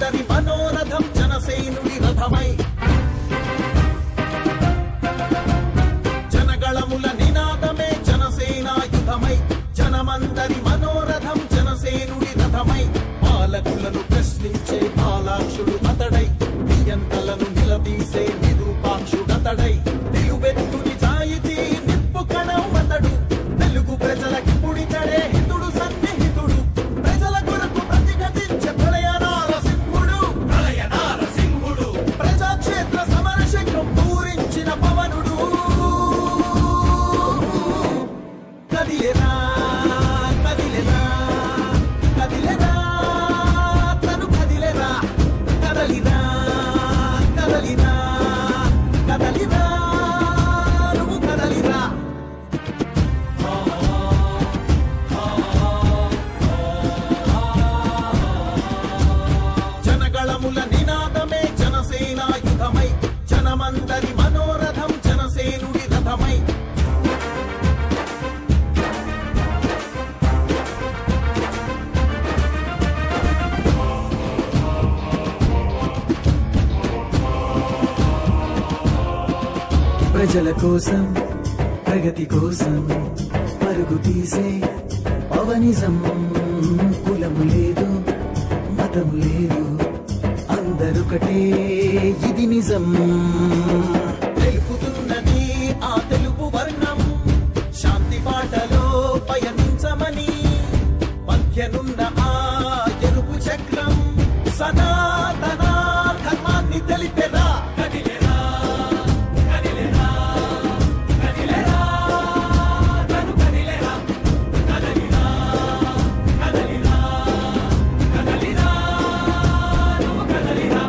జనమందరి మనోరథం జనసేనుడి రథమై జనగళముల నినాదమే జనసేనాయుధమై జనమందరి మనోరథం జనసేనుడి రథమై పాలకులను ప్రశ్నించే పాలాక్షుడు అతడై నియంతలను నిలదీసే నిరూపాక్షుడతడై నిలువెత్తు నిజాయితీ నిప్పు కణం అతడు తెలుగు ప్రజలకి పుడితడే హితుడు సన్నిహితుడు ప్రజల కొరకు ప్రతిఘటించే ప్రళయనాల సింహుడు ప్రళయనాల సింహుడు ప్రజాక్షేత్ర సమర శంఖం పూరించిన పవనుడు కదిలేరా కదిలేరా కదిలేరా తను కదిలేరా కదలిరా కదలిరా కదలిరా నువ్వు కదలిరా జనగళముల నినాదమే జనసేనాయుధమై జనమందరి మనోరథం జనసేనుడి రథమై ప్రజల కోసం ప్రగతి కోసం పరుగు తీసే పవనిజం కులము లేదు మతము లేదు అందరొకటే ఇది నిజం తెలుపుతున్నది ఆ తెలుపు వర్ణం శాంతి బాటలో పయనించమని మధ్యనున్న ఆ ఎరుపు చక్రం సనాతన ధర్మాన్ని తెలిపెరా కదిలేరా కదిలేరా కదిలేరా తను కదిలేరా కదలిరా కదలిరా కదలిరా నువ్వు కదలిరా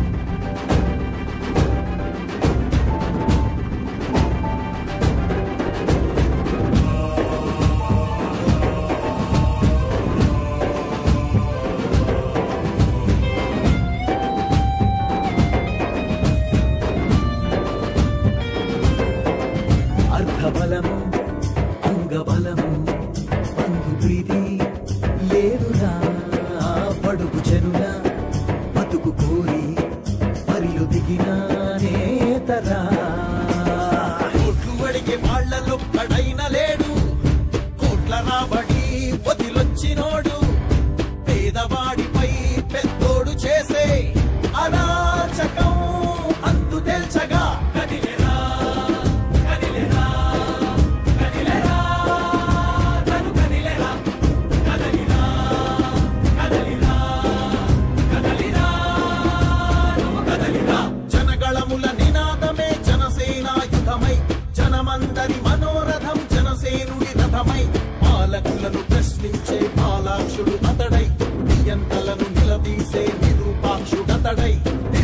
అర్థబలము అంగబలము బంధు ప్రీతి లేదురా పడుగు చెరుల బతుకు కోరి పరిలు దిగిన నేతరా కోట్లు అడిగే వాళ్లలో కడైన లేడు కోట్ల రాబడి వదిలొచ్చినోడు పేదవాడిపై పెద్దోడు చేసే అరాచకం అంతు తెల్చగా కదిలేరా కదిలేరా కదిలేరా తను కదిలేరా కదలిరా కదలిరా కదలిరా నువ్వు కదలిరా జనగళముల నినాదమే జనసేనాయుధమై జనమందరి మనోరథం జనసేనుడి రథమై పాలకులను ప్రశ్నించే పాలాక్షుడు అతడై నియంతలను నిలదీసే నిరూపాక్షుడతడై